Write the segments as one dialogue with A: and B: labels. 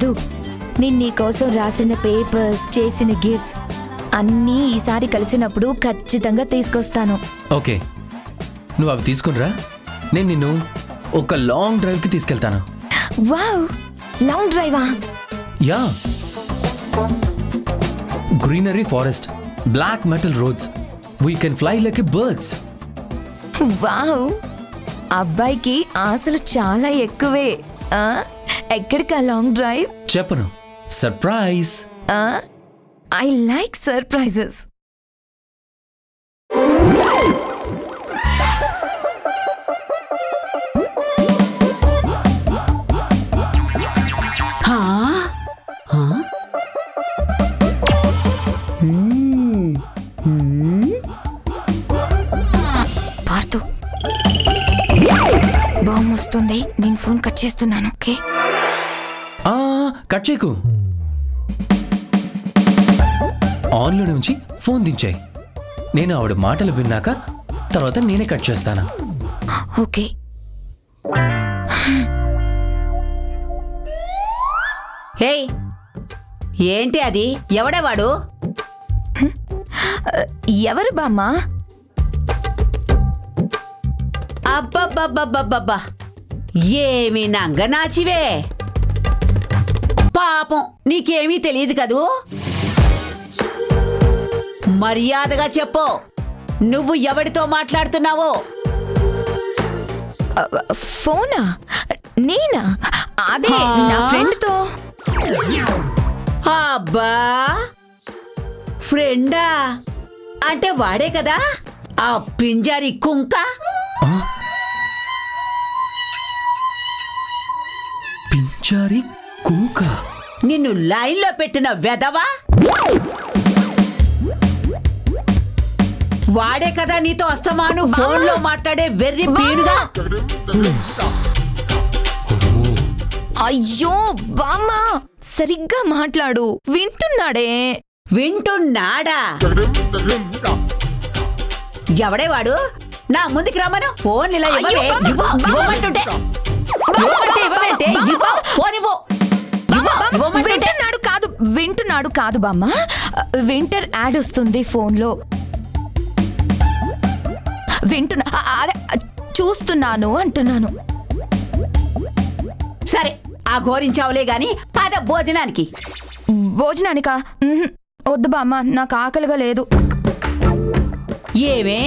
A: వద్దు నేను నీకోసం రాసిన పేపర్స్ చేసిన గిఫ్ట్స్ అన్నీ ఈసారి కలిసినప్పుడు ఖచ్చితంగా తీసుకొస్తాను
B: ఓకే నువ్వు అవి తీసుకునిరా నేను నిన్ను ఒక లాంగ్ డ్రైవ్కి తీసుకెళ్తాను
A: వావ్ లాంగ్ డ్రైవా
B: yeah greenery forest black metal roads we can fly like a birds
A: wow అబ్బాయికి ఆశలు చాలా ఎక్కువే ఆ? ఎక్కడికా లాంగ్ డ్రైవ్
B: చెప్పను సర్ప్రైజ్
A: ఐ లైక్ సర్ప్రైజెస్
C: హా? హా? మ్మ్. మ్మ్.
A: పార్తు బాంబు వస్తుంది నేను ఫోన్ కట్ చేస్తున్నాను ఓకే
B: ఆ, కట్ చేయకు ఆన్లో నుంచి ఫోన్ దించాయి నేను ఆవిడ మాటలు విన్నాక తర్వాత నేనే కట్ చేస్తాను
A: ఓకే
C: హేయ్ ఏంటి అది ఎవడే వాడు
A: ఎవరు బామ్మా
C: అబ్బబ్బబ్బబ్బబ్బబ్బా ఏమి నంగనాచివే పాపం నీకేమీ తెలియదు కదూ మర్యాదగా చెప్పు నువ్వు ఎవడితో మాట్లాడుతున్నావో
A: ఫోనా నేనా అదే నా ఫ్రెండ్తో
C: అబ్బా ఫ్రెండా అంటే వాడే కదా ఆ పింజారి కుంక
B: పించారి కుంక
C: నిన్ను లైన్లో పెట్టిన వెదవా వాడే కదా నీతో వస్తామాను ఫోన్లో మాట్లాడే వెర్రి పీడుగా
A: అయ్యో బామ్మా సరిగ్గా మాట్లాడు వింటున్నాడే
C: వింటున్నాడా ఎవడే వాడు నా ముందుకు రమ్మను ఫోన్ ఇలా ఇవ్వవే.
A: అయ్యో, బామ్మ,
C: ఇవ్వు,
A: బామ్మ.
C: ఇవ్వమంటుంటే ఇవ్వమంటే ఇవ్వమంటే ఇవ్వు, ఫోన్ ఇవ్వు ఇవ్వు,
A: బామ్మ,
C: ఇవ్వమంటుంటే
A: వింటున్నాడు కాదు వింటున్నాడు కాదు బామ్మ వింటర్ యాడ్ వస్తుంది ఫోన్లో వింటున్నా అ- అదే చూస్తున్నాను అంటున్నాను
C: సరే ఆ ఘోరించావులే గాని పద భోజనానికి
A: భోజనానికా ఉహుం, వద్దు బామ్మ నాకు ఆకలిగా లేదు
C: ఏమే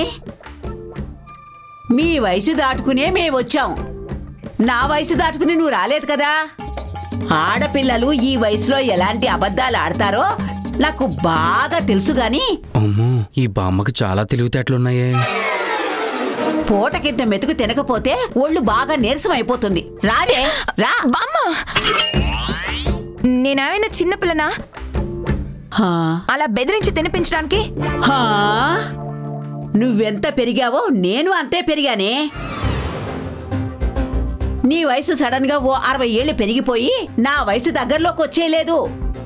C: మీ వయసు దాటుకునే మేము వచ్చాం నా వయసు దాటుకుని నువ్వు రాలేదు కదా ఆడపిల్లలు ఈ వయసులో ఎలాంటి అబద్ధాలు ఆడతారో నాకు బాగా తెలుసు గాని
B: అమ్మో ఈ బామ్మకి చాలా తెలివితేటలున్నాయే
C: పూటకింత మెతుకు తినకపోతే ఒళ్ళు బాగా నీరసం అయిపోతుంది రావే రా
A: బామ్మ నేనేమైనా చిన్నపిల్లనా
C: హా,
A: అలా బెదిరించి తినిపించడానికి
C: హా? నువ్వెంత పెరిగావో నేను అంతే పెరిగానే నీ వయసు సడన్ గా ఓ అరవై ఏళ్ళు పెరిగిపోయి నా వయసు దగ్గరలోకి వచ్చేయలేదు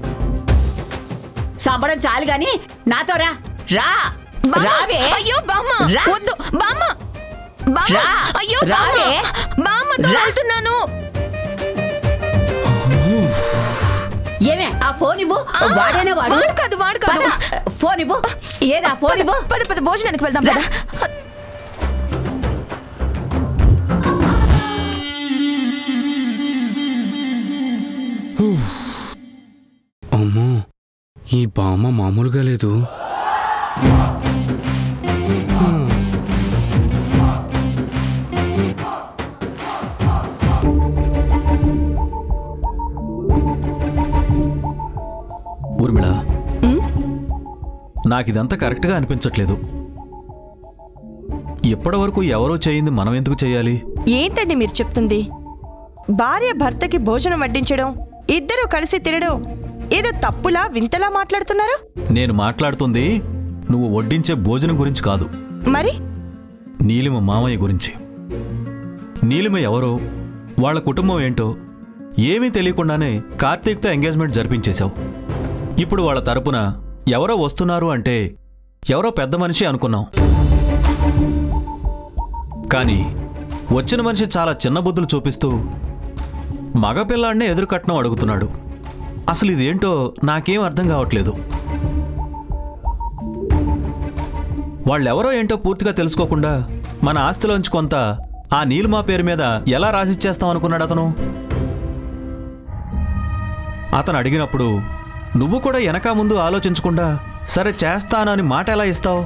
C: సంబడం చాలు గాని నాతో రా రా
A: బామ్మ!
C: రావే
A: అయ్యో బామ్మ
C: రా.
A: వద్దు బామ్మ బామ్మ
C: రా.
A: అయ్యో బామ్మ
C: రావే.
A: బామ్మతో
C: రా.
A: వెళ్తున్నాను
C: ఏమే ఆ ఫోన్ ఇవ్వు
A: ఆ,
C: వాడేనా వాడు
A: వాడు కాదు, వాడు కాదు.
C: పద, ఫోన్ ఇవ్వు ఏదా ఫోన్ ఇవ్వు
A: పద పద భోజనానికి వెళ్దాం
C: రా.
A: పద
B: అమ్మో ఈ బామ్మ మామూలుగా లేదు
D: ఊర్మిళ నాకిదంతా కరెక్ట్గా అనిపించట్లేదు ఇప్పటి వరకు ఎవరో చేయింది మనం ఎందుకు చేయాలి
E: ఏంటండి మీరు చెప్తుంది భార్య భర్తకి భోజనం వడ్డించడం ఇద్దరూ కలిసి తినడం ఏదో తప్పులా వింతలా మాట్లాడుతున్నారు
D: నేను మాట్లాడుతుంది నువ్వు వడ్డించే భోజనం గురించి కాదు
E: మరి
D: నీలిమ మామయ్య గురించి నీలిమ ఎవరో వాళ్ళ కుటుంబం ఏంటో ఏమీ తెలియకుండానే కార్తీక్తో ఎంగేజ్మెంట్ జరిపించేశావు ఇప్పుడు వాళ్ళ తరపున ఎవరో వస్తున్నారు అంటే ఎవరో పెద్ద మనిషి అనుకున్నాం కానీ వచ్చిన మనిషి చాలా చిన్న బుద్ధులు చూపిస్తూ మగపిల్లాడినే ఎదురు కట్నం అడుగుతున్నాడు అసలు ఇదేంటో నాకేం అర్థం కావట్లేదు వాళ్ళెవరో ఏంటో పూర్తిగా తెలుసుకోకుండా మన ఆస్తిలోంచి కొంత ఆ నీలిమా పేరు మీద ఎలా రాసిచ్చేస్తాం అనుకున్నాడు అతను అతను అడిగినప్పుడు నువ్వు కూడా వెనక ముందు ఆలోచించకుండా సరే చేస్తాను అని మాట ఎలా ఇస్తావు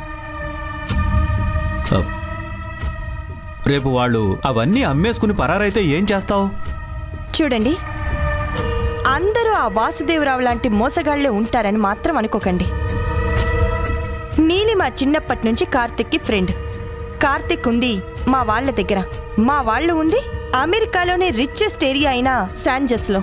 D: అప్. రేపు వాళ్ళు అవన్నీ అమ్మేసుకుని పరారైతే ఏం చేస్తావు
E: చూడండి అందరూ ఆ వాసుదేవరావు లాంటి మోసగాళ్లే ఉంటారని మాత్రం అనుకోకండి నీలి మా చిన్నప్పటి నుంచి కార్తిక్కి ఫ్రెండ్ కార్తిక్ ఉంది మా వాళ్ళ దగ్గర మా వాళ్ళు ఉంది అమెరికాలోని రిచెస్ట్ ఏరియా అయిన శాంజస్లో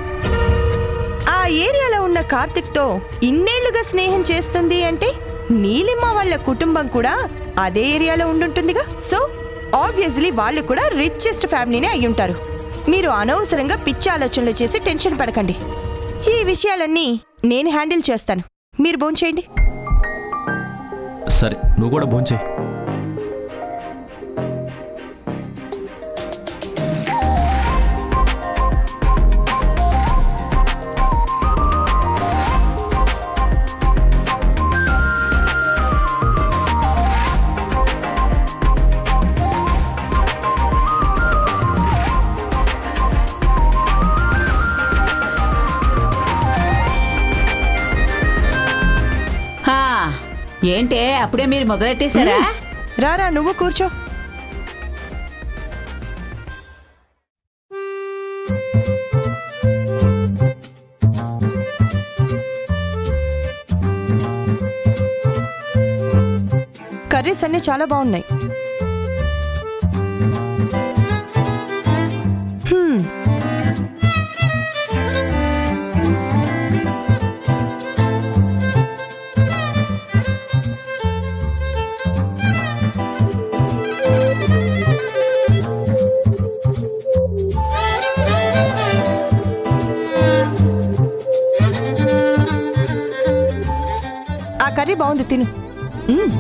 E: ఆ ఏరియాలో ఉన్న కార్తిక్తో ఇన్నేళ్లుగా స్నేహం చేస్తుంది అంటే నీలిమ వాళ్ళ కుటుంబం కూడా అదే ఏరియాలో ఉండుంటుందిగా సో ఆబ్వియస్లీ వాళ్ళు కూడా రిచెస్ట్ ఫ్యామిలీనే అయి ఉంటారు మీరు అనవసరంగా పిచ్చి ఆలోచనలు చేసి టెన్షన్ పడకండి ఈ విషయాలన్నీ నేను హ్యాండిల్ చేస్తాను మీరు భోంచేయండి
D: సరే నువ్వు కూడా భోంచేయి
C: హా, ఏంటే అప్పుడే మీరు మొదలెట్టేశారా
E: రారా నువ్వు కూర్చో కర్రీస్ అన్నీ చాలా బాగున్నాయి హ్మ్. ఆ కర్రీ బాగుంది తిను మ్మ్.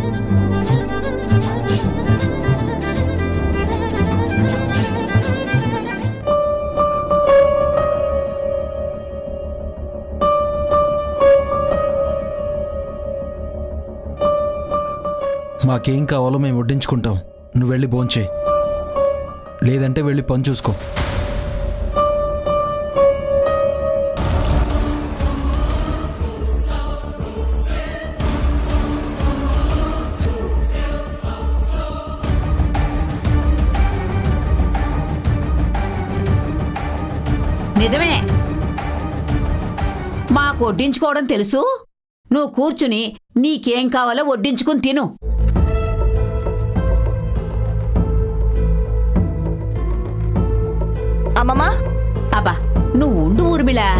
F: మాకేం కావాలో మేము వడ్డించుకుంటాం నువ్వు వెళ్ళి భోంచే లేదంటే వెళ్ళి పని చూసుకో
C: నిజమే మాకు వడ్డించుకోవడం తెలుసు నువ్వు కూర్చుని నీకేం కావాలో వడ్డించుకుని తిను
E: అమ్మమ్మా
C: అబ్బా నువ్వు ఉండు ఊర్మిళా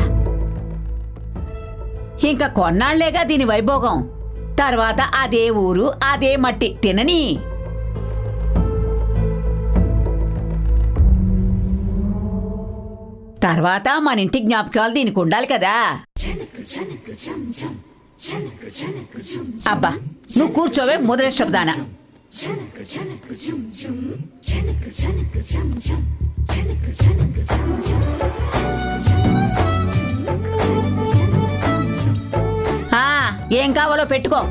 C: ఇంకా కొన్నాళ్లేగా దీని వైభోగం తర్వాత అదే ఊరు అదే మట్టి తినని తర్వాత మన ఇంటి జ్ఞాపకాలు దీనికి ఉండాలి కదా అబ్బా నువ్వు కూర్చోవే ముదర శబ్దాన ఆ, ఏం కావాలో పెట్టుకో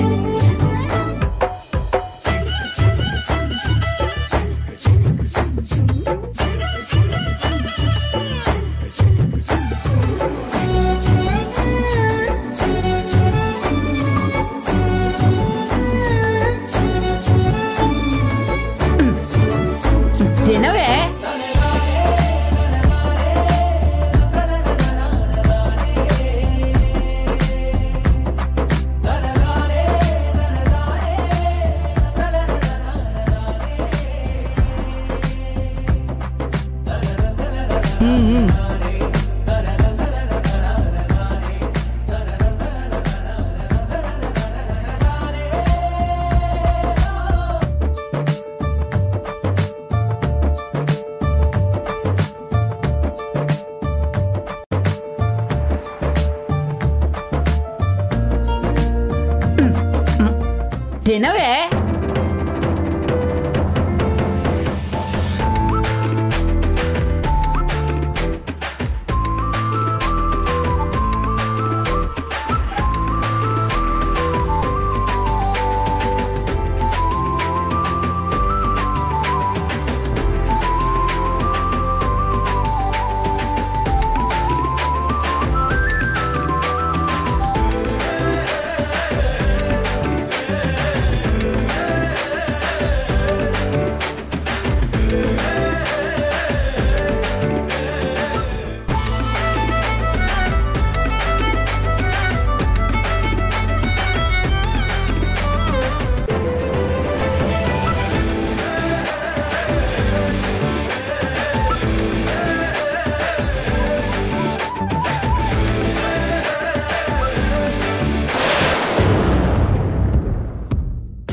C: తినవే తినవే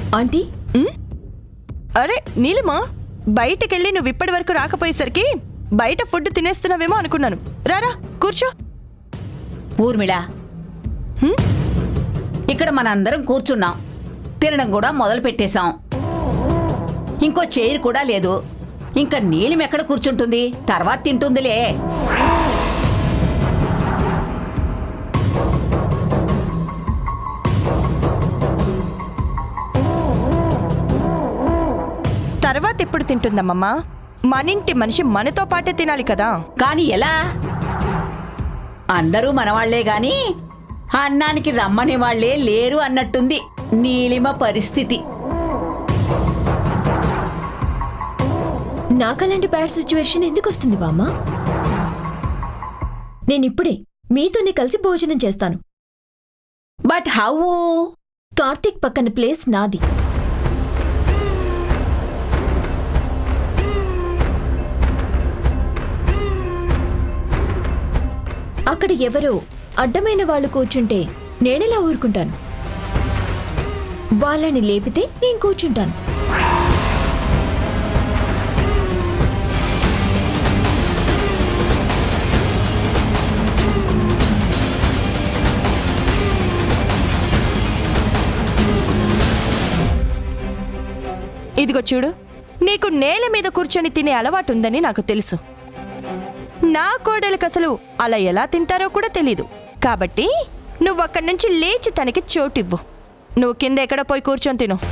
G: ఆంటీ
E: అరే నీలిమా బయటకెళ్ళి నువ్వు ఇప్పటి వరకు రాకపోయేసరికి బయట ఫుడ్ తినేస్తున్నావేమో అనుకున్నాను రారా కూర్చో
C: ఊర్మిళ ఇక్కడ మనందరం కూర్చున్నాం తినడం కూడా మొదలు పెట్టేశాం ఇంకో చైర్ కూడా లేదు ఇంకా నీలిం ఎక్కడ కూర్చుంటుంది తర్వాత తింటుందిలే
E: తర్వాత ఎప్పుడు తింటుందమ్మమ్మా మన ఇంటి మనిషి మనతో పాటే తినాలి కదా
C: కానీ ఎలా అందరూ మనవాళ్లే గాని అన్నానికి రమ్మని వాళ్లే లేరు అన్నట్టుంది నీలిమ పరిస్థితి
G: నాకు అలాంటి బ్యాడ్ సిచ్యువేషన్ ఎందుకు వస్తుంది బామ్మ నేను ఇప్పుడే మీతోనే కలిసి భోజనం చేస్తాను
C: బట్ హౌ
G: కార్తీక్ పక్కన ప్లేస్ నాది అక్కడ ఎవరో అడ్డమైన వాళ్ళు కూర్చుంటే నేనెలా ఊరుకుంటాను వాళ్ళని లేపితే నేను కూర్చుంటాను
E: ఇదిగో చూడు నీకు నేల మీద కూర్చొని తినే అలవాటు ఉందని నాకు తెలుసు నా కోడలికి అసలు అలా ఎలా తింటారో కూడా తెలీదు కాబట్టి నువ్వు అక్కడి నుంచి లేచి తనకి చోటివ్వు నువ్వు కింద ఎక్కడ పోయి కూర్చొని తిను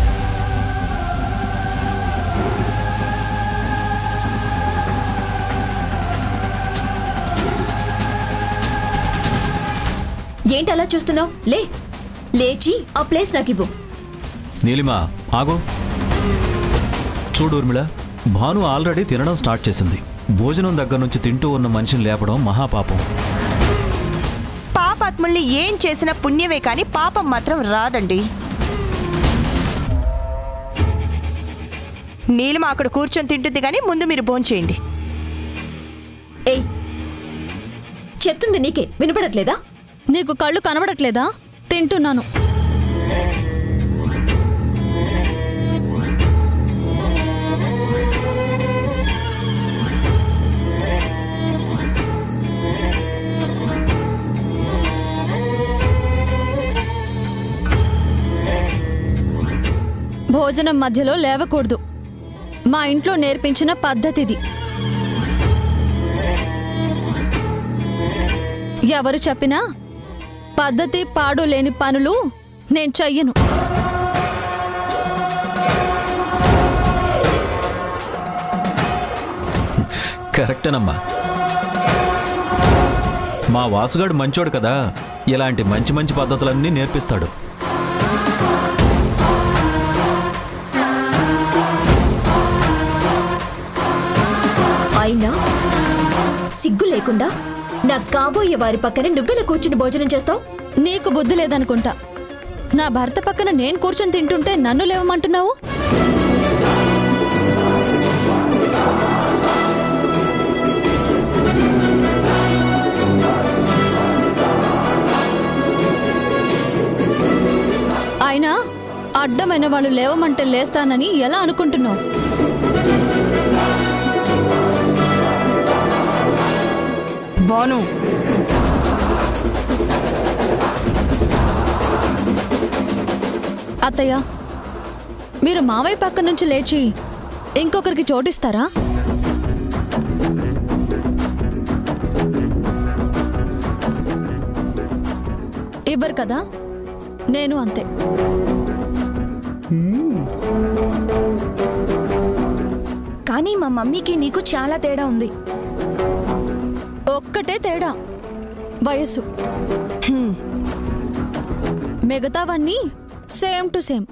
G: ఏంటి అలా చూస్తున్నావు లే లేచి ఆ ప్లేస్ నాకు ఇవ్వు
D: నీలిమా ఆగు చూడు ఊర్మిళ భాను ఆల్రెడీ తినడం స్టార్ట్ చేసింది భోజనం దగ్గర నుంచి తింటూ ఉన్న మనిషిని లేపడం మహాపాపం
E: పాపాత్ముల్ని ఏం చేసినా పుణ్యమే కానీ పాపం మాత్రం రాదండి నీలిమ అక్కడ కూర్చొని తింటుంది కానీ ముందు మీరు భోంచేయండి
G: ఏయ్ చెప్తుంది నీకే వినపడట్లేదా
H: నీకు కళ్ళు కనబడట్లేదా తింటున్నాను భోజనం మధ్యలో లేవకూడదు మా ఇంట్లో నేర్పించిన పద్ధతిది ఎవరు చెప్పినా పద్ధతి పాడు లేని పనులు నేను చెయ్యను
D: కరెక్టేనమ్మా మా వాసుగాడు మంచోడు కదా ఇలాంటి మంచి మంచి పద్ధతులన్నీ నేర్పిస్తాడు
G: అయినా సిగ్గు లేకుండా నా కాబోయే వారి పక్కన నువ్వెలా కూర్చుని భోజనం చేస్తావు
H: నీకు బుద్ధి లేదనుకుంటా నా భర్త పక్కన నేను కూర్చొని తింటుంటే నన్ను లేవమంటున్నావు అయినా అడ్డమైన వాళ్ళు లేవమంటే లేస్తానని ఎలా అనుకుంటున్నావు
E: బాను
H: అత్తయ్య మీరు మావయ్య పక్క నుంచి లేచి ఇంకొకరికి చోటిస్తారా ఇవ్వరు కదా నేను అంతే
A: కానీ మా మమ్మీకి నీకు చాలా తేడా ఉంది
H: ఒక్కటే తేడా వయస్సు మిగతావన్నీ సేమ్ టు సేమ్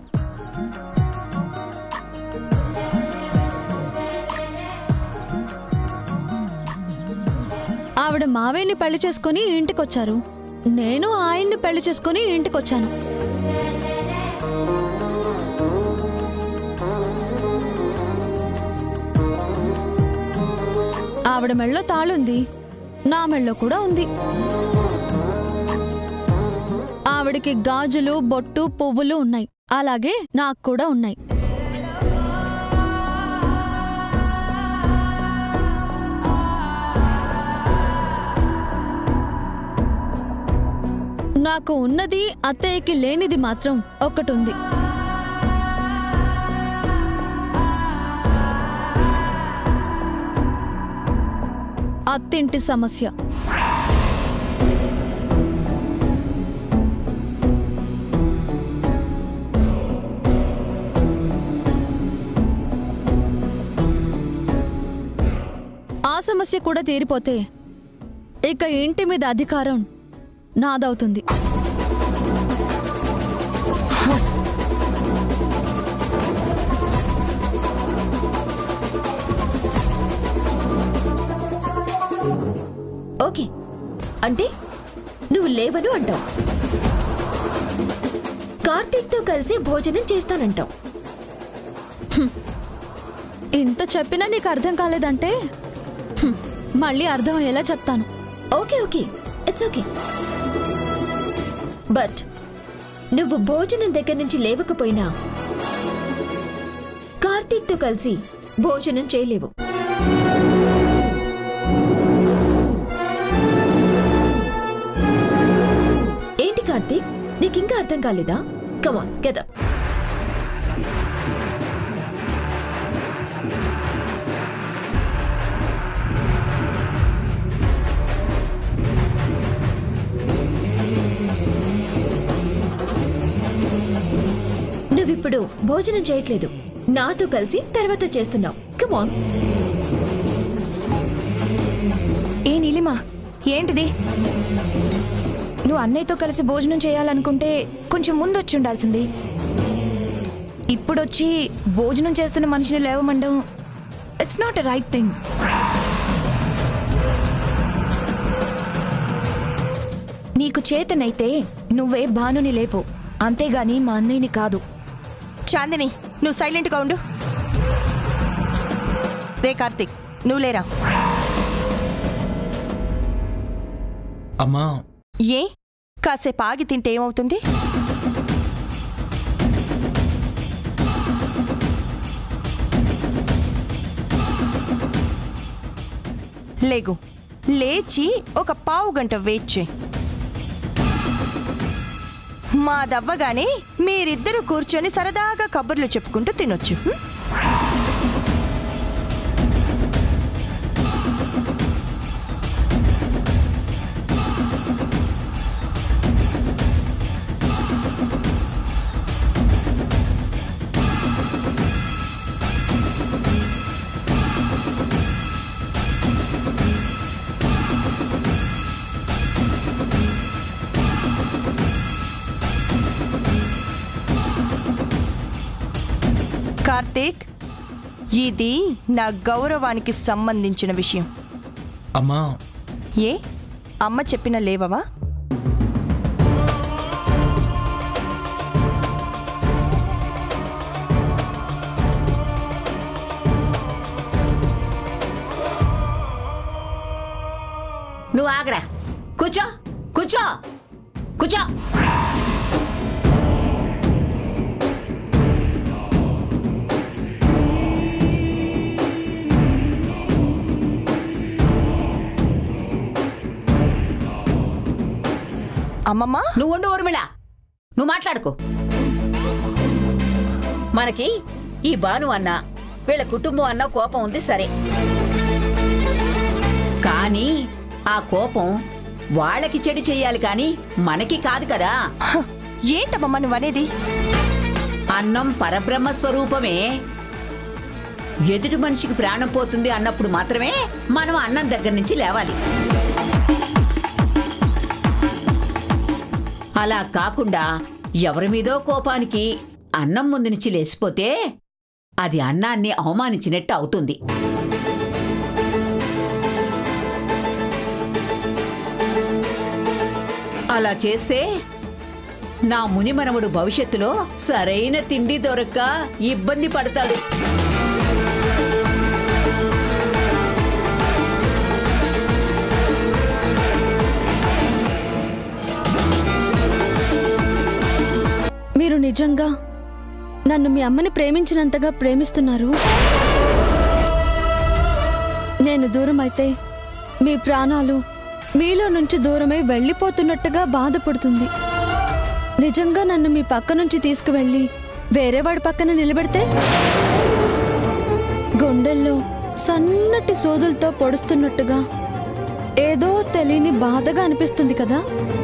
H: ఆవిడ మావయ్యని పెళ్లి చేసుకుని ఇంటికొచ్చారు నేను ఆయన్ని పెళ్లి చేసుకుని ఇంటికొచ్చాను ఆవిడ మెళ్ళో తాళుంది నా మెళ్ళో కూడా ఉంది ఆవిడకి గాజులు బొట్టు పువ్వులు ఉన్నాయి అలాగే నాకు కూడా ఉన్నాయి నాకు ఉన్నది అత్తయ్యకి లేనిది మాత్రం ఒక్కటి ఉంది అత్తింటి సమస్య ఆ సమస్య కూడా తీరిపోతే ఇక ఇంటి మీద అధికారం నాదవుతుంది
G: ఓకే అంటే నువ్వు లేవను అంటావు కార్తీక్తో కలిసి భోజనం చేస్తానంటావు
H: ఇంత చెప్పినా నీకు అర్థం కాలేదంటే హ్మ్, మళ్ళీ అర్థం అయ్యేలా చెప్తాను
G: okay okay it's okay but నువ్వు భోజనం దగ్గర నుంచి లేవకపోయినా కార్తీక్తో కలిసి భోజనం చేయలేవు ఏంటి కార్తీక్ నీకింకా అర్థం కాలేదా కమాన్ గెట్ నువ్విప్పుడు భోజనం చేయట్లేదు నాతో కలిసి తర్వాత చేస్తున్నావు కమాన్
A: ఏ నీలిమా ఏంటిది నువ్వు అన్నయ్యతో కలిసి భోజనం చేయాలనుకుంటే కొంచెం ముందు వచ్చి ఉండాల్సింది ఇప్పుడొచ్చి భోజనం చేస్తున్న మనిషిని లేవమండం it's not a right thing నీకు చేతనైతే నువ్వే భానుని లేపు అంతేగాని మా అన్నయ్యని కాదు
E: చాందిని నువ్వు సైలెంట్గా ఉండు రే కార్తీక్ నువ్వు లేరా
F: అమ్మా
E: ఏ కాసేపు ఆగి తింటే ఏమవుతుంది లేగు లేచి ఒక పావు గంట వెయిట్ చేయి మాదవ్వగానే మీరిద్దరూ కూర్చొని సరదాగా కబుర్లు చెప్పుకుంటూ తినొచ్చు హ్మ్? కార్తీక్ ఇది నా గౌరవానికి సంబంధించిన విషయం
F: అమ్మా
E: ఏ అమ్మ చెప్పిన లేవవా
C: నువ్వు ఆగరా కూర్చో కూర్చో కూర్చో
E: అమ్మమ్మ
C: నువ్వు ఉండు ఊర్మిళ నువ్వు మాట్లాడుకో మనకి ఈ బాను అన్న వీళ్ళ కుటుంబం అన్న కోపం ఉంది సరే కానీ ఆ కోపం వాళ్ళకి చెడు చెయ్యాలి కానీ మనకి కాదు కదా
E: హ, ఏంటమ్మమ్మ నువ్వు అనేది
C: అన్నం పరబ్రహ్మ స్వరూపమే ఎదుటి మనిషికి ప్రాణం పోతుంది అన్నప్పుడు మాత్రమే మనం అన్నం దగ్గర నుంచి లేవాలి అలా కాకుండా ఎవరి మీదో కోపానికి అన్నం ముందు నుంచి లేచిపోతే అది అన్నాన్ని అవమానించినట్టు అవుతుంది అలా చేస్తే నా మునిమనముడు భవిష్యత్తులో సరైన తిండి దొరక్క ఇబ్బంది పడతాడు
H: మీరు నిజంగా నన్ను మీ అమ్మని ప్రేమించినంతగా ప్రేమిస్తున్నారు నేను దూరం అయితే మీ ప్రాణాలు మీలో నుంచి దూరమై వెళ్ళిపోతున్నట్టుగా బాధపడుతుంది నిజంగా నన్ను మీ పక్క నుంచి తీసుకువెళ్ళి వేరే వాడి పక్కన నిలబెడితే గుండెల్లో సన్నటి సూదులతో పొడుస్తున్నట్టుగా ఏదో తెలియని బాధగా అనిపిస్తుంది కదా